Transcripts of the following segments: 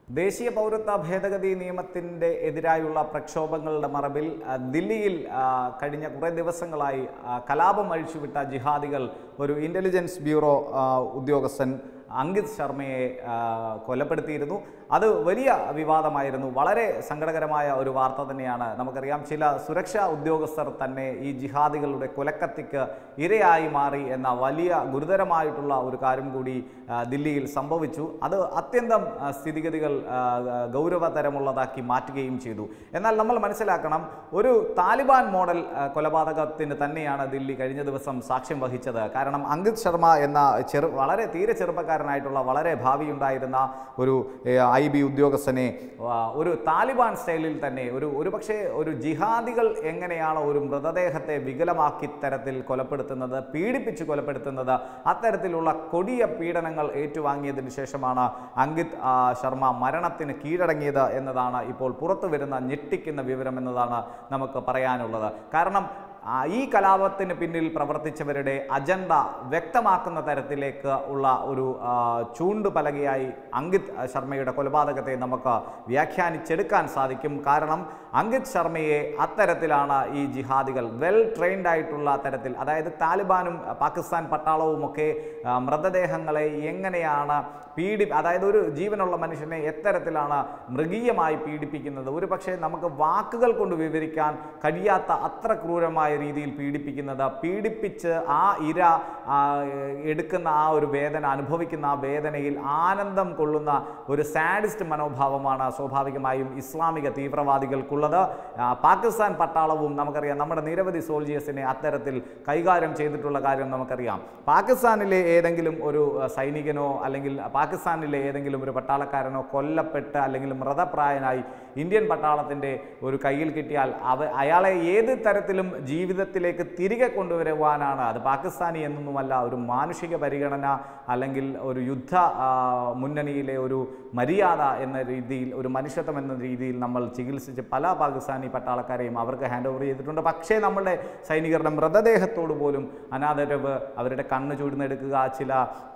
ദേശീയ പൗരത്വ ഭേദഗതി നിയമത്തിൻ്റെ എതിരായുള്ള പ്രക്ഷോഭങ്ങളുടെ മറവിൽ ആ, ദില്ലിയിൽ ആ, കഴിഞ്ഞ കുറേ ദിവസങ്ങളായി ആ, കലാപം അഴിച്ചുവിട്ട ജിഹാദികൾ ഒരു ഇൻ്റലിജൻസ് ബ്യൂറോ ആ, ഉദ്യോഗസ്ഥൻ അങ്കിത് ശർമ്മയെ ആ, കൊലപ്പെടുത്തിയിരുന്നു അത് വലിയ വിവാദമായിരുന്നു വളരെ സങ്കടകരമായ ഒരു വാർത്ത തന്നെയാണ് നമുക്കറിയാം ചില സുരക്ഷാ ഉദ്യോഗസ്ഥർ തന്നെ ഈ ജിഹാദികളുടെ കൊലക്കത്തിക്ക് ഇരയായി മാറി എന്ന വലിയ ഗുരുതരമായിട്ടുള്ള ഒരു കാര്യം കൂടി ആ, ദില്ലിയിൽ സംഭവിച്ചു അത് അത്യന്തം ആ, സ്ഥിതിഗതികൾ ആ, ഗൗരവതരമുള്ളതാക്കി മാറ്റുകയും ചെയ്തു എന്നാൽ നമ്മൾ മനസ്സിലാക്കണം ഒരു താലിബാൻ മോഡൽ ആ, കൊലപാതകത്തിന് തന്നെയാണ് ദില്ലി കഴിഞ്ഞ ദിവസം സാക്ഷ്യം വഹിച്ചത് കാരണം അങ്കിത് ശർമ്മ എന്ന ചെറു വളരെ തീരെ ചെറുപ്പക്കാരനായിട്ടുള്ള വളരെ ഭാവിയുണ്ടായിരുന്ന ഒരു ഐ ബി ഉദ്യോഗസ്ഥനെ ആ, ഒരു താലിബാൻ സ്റ്റൈലിൽ തന്നെ ഒരു ഒരു പക്ഷേ ഒരു ജിഹാദികൾ എങ്ങനെയാണ് ഒരു മൃതദേഹത്തെ വികലമാക്കി തരത്തിൽ കൊലപ്പെടുത്തുന്നത് പീഡിപ്പിച്ച് കൊലപ്പെടുത്തുന്നത് അത്തരത്തിലുള്ള കൊടിയ പീഡനങ്ങൾ ഏറ്റുവാങ്ങിയതിന് ശേഷമാണ് അങ്കിത് ആ, ശർമ്മ മരണത്തിന് കീഴടങ്ങിയത് എന്നതാണ് ഇപ്പോൾ പുറത്തു വരുന്ന ഞെട്ടിക്കുന്ന വിവരം എന്നതാണ് നമുക്ക് പറയാനുള്ളത് കാരണം ആ, ഈ കലാപത്തിന് പിന്നിൽ പ്രവർത്തിച്ചവരുടെ അജണ്ട വ്യക്തമാക്കുന്ന തരത്തിലേക്ക് ഉള്ള ഒരു ആ, ചൂണ്ടുപലകയായി അങ്കിത് ശർമ്മയുടെ കൊലപാതകത്തെ നമുക്ക് വ്യാഖ്യാനിച്ചെടുക്കാൻ സാധിക്കും കാരണം അങ്കിത് ശർമ്മയെ അത്തരത്തിലാണ് ഈ ജിഹാദികൾ വെൽ ട്രെയിൻഡ് ആയിട്ടുള്ള തരത്തിൽ അതായത് താലിബാനും പാകിസ്ഥാൻ പട്ടാളവും ഒക്കെ ആ, മൃതദേഹങ്ങളെ എങ്ങനെയാണ് പീഡി അതായത് ഒരു ജീവനുള്ള മനുഷ്യനെ എത്തരത്തിലാണ് മൃഗീയമായി പീഡിപ്പിക്കുന്നത് ഒരു പക്ഷേ നമുക്ക് വാക്കുകൾ കൊണ്ട് വിവരിക്കാൻ കഴിയാത്ത അത്ര ക്രൂരമായ രീതിയിൽ പീഡിപ്പിക്കുന്നത് പീഡിപ്പിച്ച് ആ ഇര ആ, എടുക്കുന്ന ആ ഒരു വേദന അനുഭവിക്കുന്ന ആ വേദനയിൽ ആനന്ദം കൊള്ളുന്ന ഒരു സാഡിസ്റ്റ് മനോഭാവമാണ് സ്വാഭാവികമായും ഇസ്ലാമിക തീവ്രവാദികൾക്കുള്ളത് ആ, പാകിസ്ഥാൻ പട്ടാളവും നമുക്കറിയാം നമ്മുടെ നിരവധി സോൾജിയേഴ്സിനെ അത്തരത്തിൽ കൈകാര്യം ചെയ്തിട്ടുള്ള കാര്യം നമുക്കറിയാം പാകിസ്ഥാനിലെ ഏതെങ്കിലും ഒരു ആ, സൈനികനോ അല്ലെങ്കിൽ പാകിസ്ഥാനിലെ ഏതെങ്കിലും ഒരു പട്ടാളക്കാരനോ കൊല്ലപ്പെട്ട് അല്ലെങ്കിൽ മൃതപ്രായനായി ഇന്ത്യൻ പട്ടാളത്തിൻ്റെ ഒരു കയ്യിൽ കിട്ടിയാൽ അവ അയാളെ ഏത് തരത്തിലും ജീവിതത്തിലേക്ക് തിരികെ കൊണ്ടുവരുവാനാണ് അത് പാകിസ്ഥാനി എന്നൊന്നുമല്ല ഒരു മാനുഷിക പരിഗണന അല്ലെങ്കിൽ ഒരു യുദ്ധ ആ, മുന്നണിയിലെ ഒരു മര്യാദ എന്ന രീതിയിൽ ഒരു മനുഷ്യത്വം എന്ന രീതിയിൽ നമ്മൾ ചികിത്സിച്ച് പല പാകിസ്ഥാനി പട്ടാളക്കാരെയും അവർക്ക് ഹാൻഡ് ഓവർ ചെയ്തിട്ടുണ്ട് പക്ഷേ നമ്മളുടെ സൈനികരുടെ മൃതദേഹത്തോട് പോലും അനാദരവ് അവരുടെ കണ്ണ് ചൂടുന്നെടുക്കുക ചില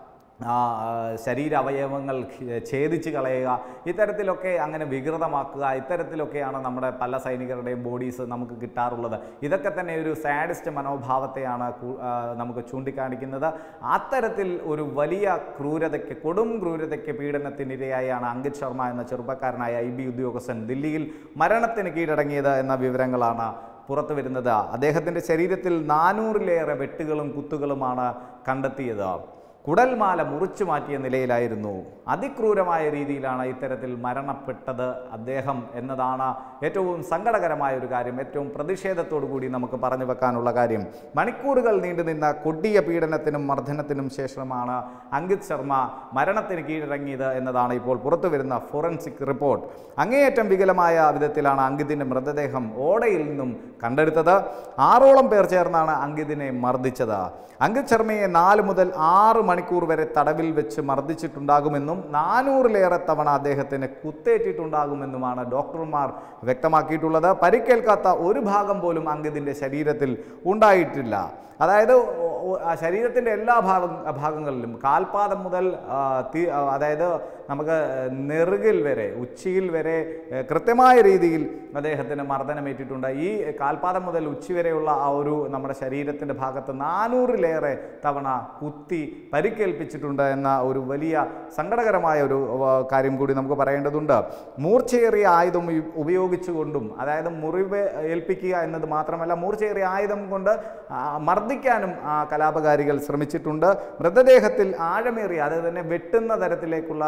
ആ, ആ, ശരീരാവയവങ്ങൾ ഖി- ഛേദിച്ച് കളയുക ഇത്തരത്തിലൊക്കെ അങ്ങനെ വികൃതമാക്കുക ഇത്തരത്തിലൊക്കെയാണ് നമ്മുടെ പല സൈനികരുടെയും ബോഡീസ് നമുക്ക് കിട്ടാറുള്ളത് ഇതൊക്കെ തന്നെ ഒരു സാഡിസ്റ്റ് മനോഭാവത്തെയാണ് കു- ആ, നമുക്ക് ചൂണ്ടിക്കാണിക്കുന്നത് അത്തരത്തിൽ ഒരു വലിയ ക്രൂരതയ്ക്ക് കൊടും ക്രൂരതയ്ക്ക് പീഡനത്തിനിരയായാണ് അങ്കിത് ശർമ്മ എന്ന ചെറുപ്പക്കാരനായ ഐ ബി ഉദ്യോഗസ്ഥൻ ദില്ലിയിൽ മരണത്തിന് കീഴടങ്ങിയത് എന്ന വിവരങ്ങളാണ് പുറത്തു വരുന്നത് അദ്ദേഹത്തിൻ്റെ ശരീരത്തിൽ നാനൂറിലേറെ വെട്ടുകളും കുത്തുകളുമാണ് കണ്ടെത്തിയത് കുടൽമാല മുറിച്ചു മാറ്റിയ നിലയിലായിരുന്നു അതിക്രൂരമായ രീതിയിലാണ് ഇത്തരത്തിൽ മരണപ്പെട്ടത് അദ്ദേഹം എന്നതാണ് ഏറ്റവും സങ്കടകരമായ ഒരു കാര്യം ഏറ്റവും പ്രതിഷേധത്തോടു കൂടി നമുക്ക് പറഞ്ഞു വെക്കാനുള്ള കാര്യം മണിക്കൂറുകൾ നീണ്ടുനിന്ന കൊടിയ പീഡനത്തിനും മർദ്ദനത്തിനും ശേഷമാണ് അങ്കിത് ശർമ്മ മരണത്തിന് കീഴടങ്ങിയത് എന്നതാണ് ഇപ്പോൾ പുറത്തു വരുന്ന ഫോറൻസിക് റിപ്പോർട്ട് അങ്ങേയറ്റം വികലമായ വിധത്തിലാണ് അങ്കിതിൻ്റെ മൃതദേഹം ഓടയിൽ നിന്നും കണ്ടെടുത്തത് ആറോളം പേർ ചേർന്നാണ് അങ്കിതിനെ മർദ്ദിച്ചത് അങ്കിത് ശർമ്മയെ നാല് മുതൽ ആറ് മണിക്കൂർ വരെ തടവിൽ വെച്ച് മർദ്ദിച്ചിട്ടുണ്ടാകുമെന്നും നാനൂറിലേറെ തവണ അദ്ദേഹത്തിന് കുത്തേറ്റിട്ടുണ്ടാകുമെന്നുമാണ് ഡോക്ടർമാർ വ്യക്തമാക്കിയിട്ടുള്ളത് പരിക്കേൽക്കാത്ത ഒരു ഭാഗം പോലും അങ്കിതിൻ്റെ ശരീരത്തിൽ ഉണ്ടായിട്ടില്ല അതായത് ഒ- ഒ- ആ ശരീരത്തിൻ്റെ എല്ലാ ഭാഗ ഭാഗങ്ങളിലും കാൽപാദം മുതൽ ആ, തി- ആ, അതായത് നമുക്ക് നെറുകിൽ വരെ ഉച്ചിയിൽ വരെ ഏ, കൃത്യമായ രീതിയിൽ അദ്ദേഹത്തിന് മർദ്ദനമേറ്റിട്ടുണ്ട് ഈ കാൽപാദം മുതൽ ഉച്ചി വരെയുള്ള ആ ഒരു നമ്മുടെ ശരീരത്തിൻ്റെ ഭാഗത്ത് നാനൂറിലേറെ തവണ കുത്തി പരിക്കേൽപ്പിച്ചിട്ടുണ്ട് എന്ന ഒരു വലിയ സങ്കടകരമായ ഒരു ആ, കാര്യം കൂടി നമുക്ക് പറയേണ്ടതുണ്ട് മൂർച്ചയേറിയ ആയുധം ഉപ- ഉപയോഗിച്ചുകൊണ്ടും അതായത് മുറിവ് ഏൽപ്പിക്കുക എന്നത് മാത്രമല്ല മൂർച്ചയേറിയ ആയുധം കൊണ്ട് ആ, മർദ്ദിക്കാനും ആ കലാപകാരികൾ ശ്രമിച്ചിട്ടുണ്ട് മൃതദേഹത്തിൽ ആഴമേറിയ അതായത് തന്നെ വെട്ടുന്ന തരത്തിലേക്കുള്ള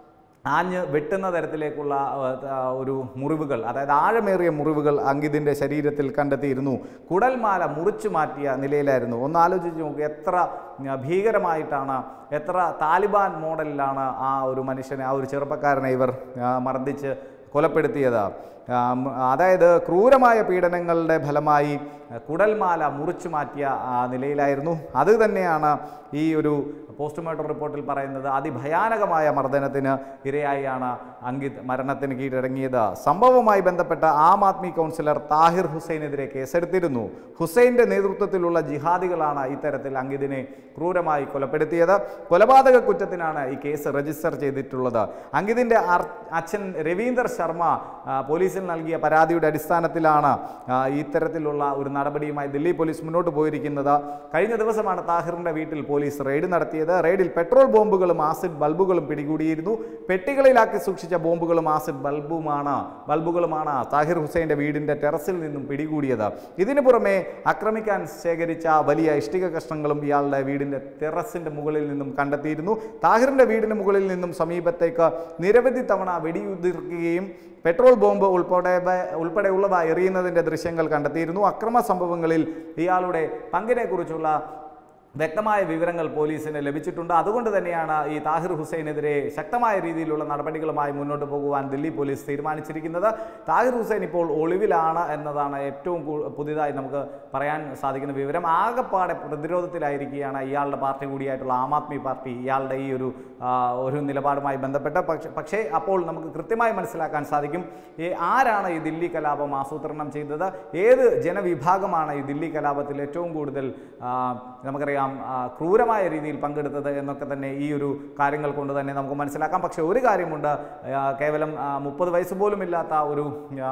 ആഞ്ഞ് വെട്ടുന്ന തരത്തിലേക്കുള്ള ആ, ആ, ഒരു മുറിവുകൾ അതായത് ആഴമേറിയ മുറിവുകൾ അങ്കിതിൻ്റെ ശരീരത്തിൽ കണ്ടെത്തിയിരുന്നു കുടൽമാല മുറിച്ചു മാറ്റിയ നിലയിലായിരുന്നു ഒന്ന് ആലോചിച്ച് നോക്കുക എത്ര ആ, ഭീകരമായിട്ടാണ് എത്ര താലിബാൻ മോഡലിലാണ് ആ ഒരു മനുഷ്യനെ ആ ഒരു ചെറുപ്പക്കാരനെ ഇവർ ആ, മർദ്ദിച്ച് കൊലപ്പെടുത്തിയത് ആം, അതായത് ക്രൂരമായ പീഡനങ്ങളുടെ ഫലമായി കുടൽമാല മുറിച്ചു മാറ്റിയ ആ, നിലയിലായിരുന്നു അത് തന്നെയാണ് ഈ ഒരു പോസ്റ്റ്മോർട്ടം റിപ്പോർട്ടിൽ പറയുന്നത് അതിഭയാനകമായ മർദ്ദനത്തിന് ഇരയായാണ് അങ്കിത് മരണത്തിന് കീഴടങ്ങിയത് സംഭവവുമായി ബന്ധപ്പെട്ട ആം ആദ്മി കൗൺസിലർ താഹിർ ഹുസൈനെതിരെ കേസെടുത്തിരുന്നു ഹുസൈൻ്റെ നേതൃത്വത്തിലുള്ള ജിഹാദികളാണ് ഇത്തരത്തിൽ അങ്കിതിനെ ക്രൂരമായി കൊലപ്പെടുത്തിയത് കൊലപാതക കുറ്റത്തിനാണ് ഈ കേസ് രജിസ്റ്റർ ചെയ്തിട്ടുള്ളത് അങ്കിതിൻ്റെ അർ- അച്ഛൻ രവീന്ദർ ശർമ്മ ആ, പോലീസിൽ നൽകിയ പരാതിയുടെ അടിസ്ഥാനത്തിലാണ് ആ, ഇത്തരത്തിലുള്ള ഒരു നടപടിയുമായി ദില്ലി പോലീസ് മുന്നോട്ട് പോയിരിക്കുന്നത് കഴിഞ്ഞ ദിവസമാണ് താഹിറിന്റെ വീട്ടിൽ പോലീസ് റെയ്ഡ് നടത്തിയത് റെയ്ഡിൽ പെട്രോൾ ബോംബുകളും ആസിഡ് ബൾബുകളും പിടികൂടിയിരുന്നു പെട്ടികളിലാക്കി സൂക്ഷിച്ച ബോംബുകളും ആസിഡ് ബൾബുമാണ് ബൾബുകളുമാണ് താഹിർ ഹുസൈൻ്റെ വീടിൻ്റെ ടെറസിൽ നിന്നും പിടികൂടിയത് ഇതിനു പുറമെ ആക്രമിക്കാൻ ശേഖരിച്ച വലിയ ഇഷ്ടിക കഷ്ണങ്ങളും ഇയാളുടെ വീടിൻ്റെ ടെറസിൻ്റെ മുകളിൽ നിന്നും കണ്ടെത്തിയിരുന്നു താഹിറിൻ്റെ വീടിന് മുകളിൽ നിന്നും സമീപത്തേക്ക് നിരവധി തവണ വെടിയുതിർക്കുകയും പെട്രോൾ ബോംബ് ഉൾപ്പെടെ ഉൾപ്പെടെയുള്ളവ എറിയുന്നതിൻ്റെ ദൃശ്യങ്ങൾ കണ്ടെത്തിയിരുന്നു അക്രമ സംഭവങ്ങളിൽ ഇയാളുടെ പങ്കിനെക്കുറിച്ചുള്ള വ്യക്തമായ വിവരങ്ങൾ പോലീസിന് ലഭിച്ചിട്ടുണ്ട് അതുകൊണ്ട് തന്നെയാണ് ഈ താഹിർ ഹുസൈനെതിരെ ശക്തമായ രീതിയിലുള്ള നടപടികളുമായി മുന്നോട്ട് പോകുവാൻ ദില്ലി പോലീസ് തീരുമാനിച്ചിരിക്കുന്നത് താഹിർ ഹുസൈൻ ഇപ്പോൾ ഒളിവിലാണ് എന്നതാണ് ഏറ്റവും കൂ- പുതിയതായി നമുക്ക് പറയാൻ സാധിക്കുന്ന വിവരം ആകെപ്പാടെ പ്രതിരോധത്തിലായിരിക്കുകയാണ് ഇയാളുടെ പാർട്ടി കൂടിയായിട്ടുള്ള ആം ആദ്മി പാർട്ടി ഇയാളുടെ ഈ ഒരു ആ, ഒരു നിലപാടുമായി ബന്ധപ്പെട്ട് പക്ഷേ പക്ഷേ അപ്പോൾ നമുക്ക് കൃത്യമായി മനസ്സിലാക്കാൻ സാധിക്കും ഈ ആരാണ് ഈ ദില്ലി കലാപം ആസൂത്രണം ചെയ്തത് ഏത് ജനവിഭാഗമാണ് ഈ ദില്ലി കലാപത്തിൽ ഏറ്റവും കൂടുതൽ ആ, നമുക്കറിയാം ആ, ക്രൂരമായ രീതിയിൽ പങ്കെടുത്തത് എന്നൊക്കെ തന്നെ ഈ ഒരു കാര്യങ്ങൾ കൊണ്ട് തന്നെ നമുക്ക് മനസ്സിലാക്കാം പക്ഷേ ഒരു കാര്യമുണ്ട് ആ, കേവലം മുപ്പത് വയസ്സ് പോലും ഇല്ലാത്ത ഒരു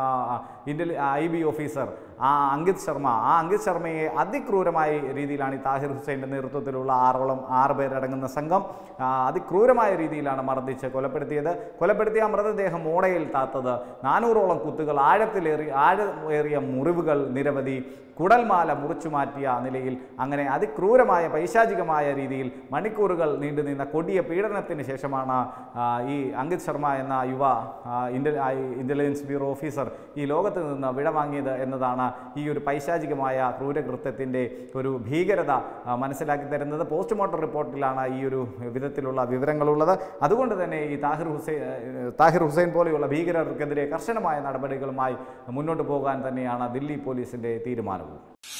ഇന്ത്യൻ ഐ ബി ഓഫീസർ ആ അങ്കിത് ശർമ്മ ആ അങ്കിത് ശർമ്മയെ അതിക്രൂരമായ രീതിയിലാണ് ഈ താഹിർ ഹുസൈൻ്റെ നേതൃത്വത്തിലുള്ള ആറോളം ആറ് പേരടങ്ങുന്ന സംഘം ആ, അതിക്രൂരമായ രീതിയിലാണ് മർദ്ദിച്ച് കൊലപ്പെടുത്തിയത് കൊലപ്പെടുത്തിയ ആ മൃതദേഹം ഓടയിൽ താത്തത് നാനൂറോളം കുത്തുകൾ ആഴത്തിലേറി ആഴമേറിയ മുറിവുകൾ നിരവധി കുടൽമാല മുറിച്ചു മാറ്റിയ നിലയിൽ അങ്ങനെ അതിക്രൂരമായ പൈശാചികമായ രീതിയിൽ മണിക്കൂറുകൾ നീണ്ടുനിന്ന കൊടിയ പീഡനത്തിന് ശേഷമാണ് ആ, ഈ അങ്കിത് ശർമ്മ എന്ന യുവ ആ, ഇന്റൽ ആ, ഈ ഇന്റലിജൻസ് ബ്യൂറോ ഓഫീസർ ഈ ലോകത്ത് നിന്ന് വിടവാങ്ങിയത് എന്നതാണ് ഈ ഒരു പൈശാചികമായ ക്രൂരകൃത്യത്തിൻ്റെ ഒരു ഭീകരത ആ, മനസ്സിലാക്കി തരുന്നത് പോസ്റ്റ്മോർട്ടം റിപ്പോർട്ടിലാണ് ഈ ഒരു വിധത്തിലുള്ള വിവരങ്ങളുള്ളത് അതുകൊണ്ട് തന്നെ ഈ താഹിർ ഹുസൈൻ ഏഹ്, താഹിർ ഹുസൈൻ പോലെയുള്ള ഭീകരർക്കെതിരെ കർശനമായ നടപടികളുമായി മുന്നോട്ട് പോകാൻ തന്നെയാണ് ദില്ലി പോലീസിൻ്റെ തീരുമാനവും